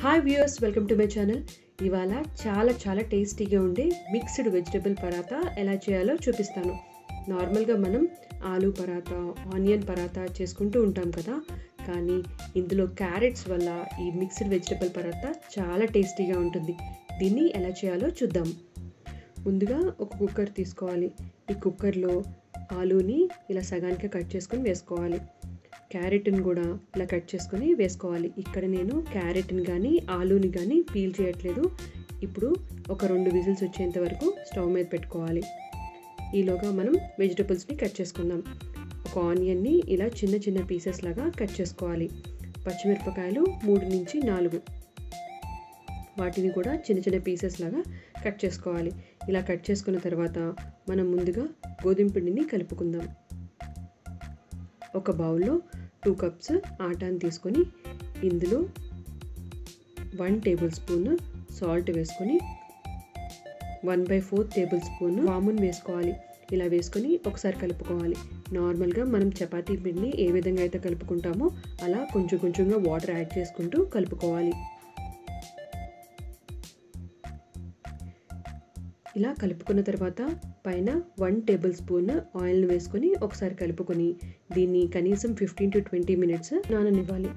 hi viewers welcome to my channel ఇవాళ చాలా చాలా టేస్టీగా ఉండే మిక్స్డ్ వెజిటబుల్ పరాతా ఎలా చేయాలో చూపిస్తాను నార్మల్గా మనం ఆలూ పరాతా ఆనియన్ పరాతా చేసుకుంటూ ఉంటాం కదా కానీ ఇందులో క్యారెట్స్ వల్ల ఈ మిక్స్డ్ వెజిటబుల్ పరాతా చాలా టేస్టీగా ఉంటుంది దీన్ని ఎలా చేయాలో చూద్దాం ముందుగా ఒక కుక్కర్ తీసుకోవాలి ఈ కుక్కర్లో ఆలూని ఇలా సగానికి కట్ చేసుకొని వేసుకోవాలి క్యారెట్ని కూడా ఇలా కట్ చేసుకొని వేసుకోవాలి ఇక్కడ నేను క్యారెట్ని కానీ ఆలూని కానీ పీల్ చేయట్లేదు ఇప్పుడు ఒక రెండు విజిల్స్ వచ్చేంత వరకు స్టవ్ మీద పెట్టుకోవాలి ఈలోగా మనం వెజిటబుల్స్ని కట్ చేసుకుందాం ఒక ఆనియన్ని ఇలా చిన్న చిన్న పీసెస్ లాగా కట్ చేసుకోవాలి పచ్చిమిరపకాయలు మూడు నుంచి నాలుగు వాటిని కూడా చిన్న చిన్న పీసెస్ లాగా కట్ చేసుకోవాలి ఇలా కట్ చేసుకున్న తర్వాత మనం ముందుగా గోధుమ పిండిని కలుపుకుందాం ఒక బౌల్లో టూ కప్స్ ఆటాన్ని తీసుకొని ఇందులో వన్ టేబుల్ స్పూన్ సాల్ట్ వేసుకొని one by four table spoon వామున్ వేసుకోవాలి ఇలా వేసుకొని ఒకసారి కలుపుకోవాలి నార్మల్గా మనం చపాతీ పిండిని ఏ విధంగా అయితే కలుపుకుంటామో అలా కొంచెం కొంచెంగా వాటర్ యాడ్ చేసుకుంటూ కలుపుకోవాలి ఇలా కలుపుకున్న తర్వాత పైన వన్ టేబుల్ స్పూన్ ఆయిల్ని వేసుకొని ఒకసారి కలుపుకొని దీన్ని కనీసం ఫిఫ్టీన్ టు ట్వంటీ మినిట్స్ నాననివ్వాలి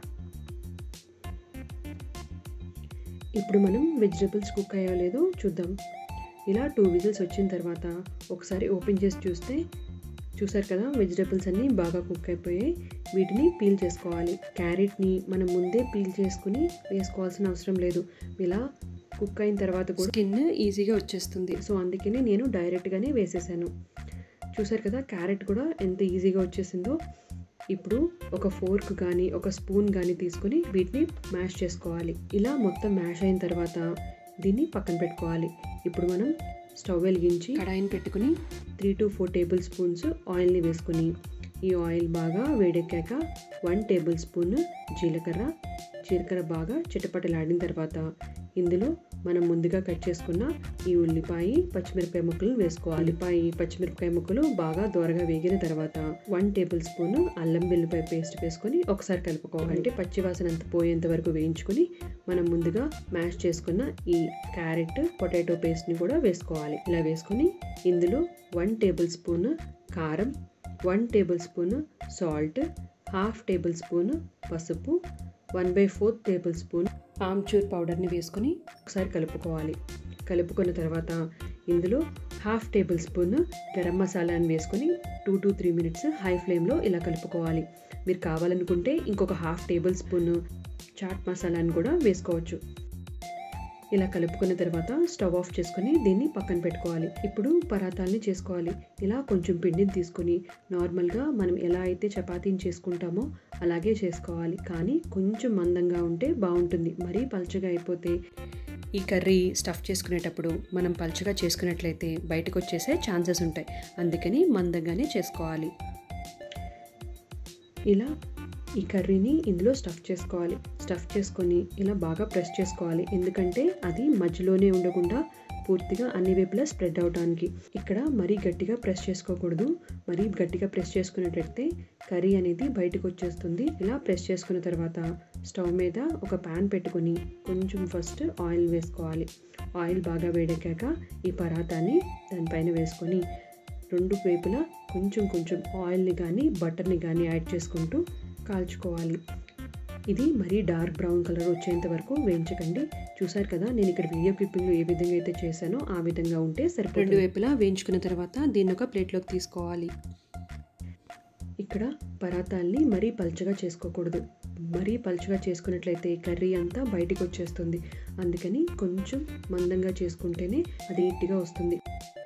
ఇప్పుడు మనం వెజిటబుల్స్ కుక్ అయ్యో లేదో చూద్దాం ఇలా టూ విజిల్స్ వచ్చిన తర్వాత ఒకసారి ఓపెన్ చేసి చూస్తే చూసారు కదా వెజిటబుల్స్ అన్నీ బాగా కుక్ అయిపోయాయి వీటిని పీల్ చేసుకోవాలి క్యారెట్ని మనం ముందే పీల్ చేసుకుని వేసుకోవాల్సిన అవసరం లేదు ఇలా కుక్ అయిన తర్వాత కూడా స్కిన్ ఈజీగా వచ్చేస్తుంది సో అందుకని నేను డైరెక్ట్గానే వేసేసాను చూసారు కదా క్యారెట్ కూడా ఎంత ఈజీగా వచ్చేసిందో ఇప్పుడు ఒక ఫోర్క్ కానీ ఒక స్పూన్ కానీ తీసుకొని వీటిని మ్యాష్ చేసుకోవాలి ఇలా మొత్తం మ్యాష్ అయిన తర్వాత దీన్ని పక్కన పెట్టుకోవాలి ఇప్పుడు మనం స్టవ్ వెలిగించి కడాయిని పెట్టుకుని three to four table spoons ఆయిల్ని వేసుకొని ఈ ఆయిల్ బాగా వేడెక్కాక వన్ టేబుల్ స్పూన్ జీలకర్ర జీలకర్ర బాగా చిటపటలాడిన తర్వాత ఇందులో మనం ముందుగా కట్ చేసుకున్న ఈ ఉల్లిపాయ పచ్చిమిరపకాయ ముక్కలు వేసుకోవాలి ఉల్లిపాయ పచ్చిమిరపకాయ ముక్కలు బాగా దోరగా వేగిన తర్వాత వన్ టేబుల్ స్పూన్ అల్లం వెల్లిపాయ పేస్ట్ వేసుకొని ఒకసారి కలుపుకోవాలి అంటే పచ్చివాసన అంత పోయేంత వరకు వేయించుకొని మనం ముందుగా మ్యాష్ చేసుకున్న ఈ క్యారెట్ పొటాటో పేస్ట్ని కూడా వేసుకోవాలి ఇలా వేసుకొని ఇందులో వన్ టేబుల్ స్పూన్ కారం one table spoon salt half table spoon పసుపు one by fourth table spoon amchur పౌడర్ని వేసుకొని ఒకసారి కలుపుకోవాలి కలుపుకున్న తర్వాత ఇందులో హాఫ్ టేబుల్ స్పూన్ గరం మసాలాని వేసుకొని two to three minutes high ఫ్లేమ్లో ఇలా కలుపుకోవాలి మీరు కావాలనుకుంటే ఇంకొక హాఫ్ టేబుల్ స్పూన్ చాట్ మసాలాని కూడా వేసుకోవచ్చు ఇలా కలుపుకున్న తర్వాత స్టవ్ ఆఫ్ చేసుకొని దీన్ని పక్కన పెట్టుకోవాలి ఇప్పుడు పరాతాల్ని చేసుకోవాలి ఇలా కొంచెం పిండిని తీసుకొని నార్మల్గా మనం ఎలా అయితే చపాతీని చేసుకుంటామో అలాగే చేసుకోవాలి కానీ కొంచెం మందంగా ఉంటే బాగుంటుంది మరీ పల్చగా అయిపోతే ఈ కర్రీ స్టఫ్ చేసుకునేటప్పుడు మనం పల్చగా చేసుకున్నట్లయితే బయటకు వచ్చేసే ఛాన్సెస్ ఉంటాయి అందుకని మందంగానే చేసుకోవాలి ఇలా ఈ కర్రీని ఇందులో స్టఫ్ చేసుకోవాలి స్టఫ్ చేసుకొని ఇలా బాగా ప్రెస్ చేసుకోవాలి ఎందుకంటే అది మధ్యలోనే ఉండకుండా పూర్తిగా అన్ని వైపులా స్ప్రెడ్ అవడానికి ఇక్కడ మరీ గట్టిగా ప్రెస్ చేసుకోకూడదు మరీ గట్టిగా ప్రెస్ చేసుకున్నట్లయితే కర్రీ అనేది బయటకు వచ్చేస్తుంది ఇలా ప్రెస్ చేసుకున్న తర్వాత స్టవ్ మీద ఒక ప్యాన్ పెట్టుకొని కొంచెం ఫస్ట్ ఆయిల్ వేసుకోవాలి ఆయిల్ బాగా వేడెక్కాక ఈ పరాతాని దానిపైన వేసుకొని రెండు వైపులా కొంచెం కొంచెం ఆయిల్ని కానీ బటర్ని కానీ యాడ్ చేసుకుంటూ కాల్చుకోవాలి ఇది మరీ డార్క్ బ్రౌన్ కలర్ వచ్చేంత వరకు వేయించకండి చూసారు కదా నేను ఇక్కడ వీడియో క్లిప్పింగ్లో ఏ విధంగా అయితే చేశానో ఆ విధంగా ఉంటే సరిపోతుంది రెండు వైపులా వేయించుకున్న తర్వాత దీన్ని ఒక ప్లేట్లోకి తీసుకోవాలి ఇక్కడ పరాతాల్ని మరీ పల్చగా చేసుకోకూడదు మరీ పల్చగా చేసుకున్నట్లయితే కర్రీ అంతా బయటికి వచ్చేస్తుంది అందుకని కొంచెం మందంగా చేసుకుంటేనే అది నీట్గా వస్తుంది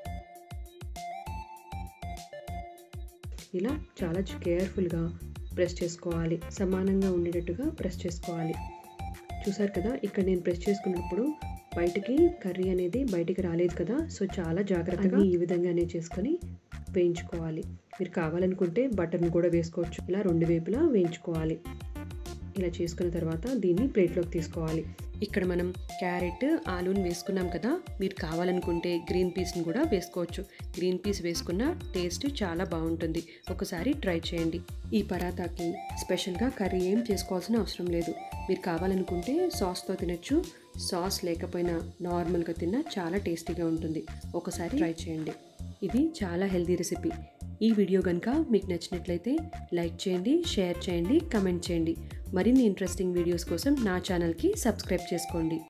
ఇలా చాలా కేర్ఫుల్గా ప్రెస్ చేసుకోవాలి సమానంగా ఉండేటట్టుగా ప్రెస్ చేసుకోవాలి చూసారు కదా ఇక్కడ నేను ప్రెస్ చేసుకున్నప్పుడు బయటికి కర్రీ అనేది బయటికి రాలేదు కదా సో చాలా జాగ్రత్తగా ఈ విధంగానే చేసుకొని వేయించుకోవాలి మీరు కావాలనుకుంటే బటర్ని కూడా వేసుకోవచ్చు ఇలా రెండు వైపులా వేయించుకోవాలి ఇలా చేసుకున్న తర్వాత దీన్ని ప్లేట్లోకి తీసుకోవాలి ఇక్కడ మనం క్యారెట్ ఆలూని వేసుకున్నాం కదా మీరు కావాలనుకుంటే గ్రీన్ పీస్ని కూడా వేసుకోవచ్చు గ్రీన్ పీస్ వేసుకున్న టేస్ట్ చాలా బాగుంటుంది ఒకసారి ట్రై చేయండి ఈ పరాతాకి స్పెషల్గా కర్రీ ఏం చేసుకోవాల్సిన అవసరం లేదు మీరు కావాలనుకుంటే సాస్తో తినచ్చు సాస్ లేకపోయినా నార్మల్గా తిన్నా చాలా టేస్టీగా ఉంటుంది ఒకసారి ట్రై చేయండి ఇది చాలా హెల్తీ రెసిపీ ఈ వీడియో కనుక మీకు నచ్చినట్లయితే లైక్ చేయండి షేర్ చేయండి కమెంట్ చేయండి మరిన్ని ఇంట్రెస్టింగ్ వీడియోస్ కోసం నా ఛానల్కి సబ్స్క్రైబ్ చేసుకోండి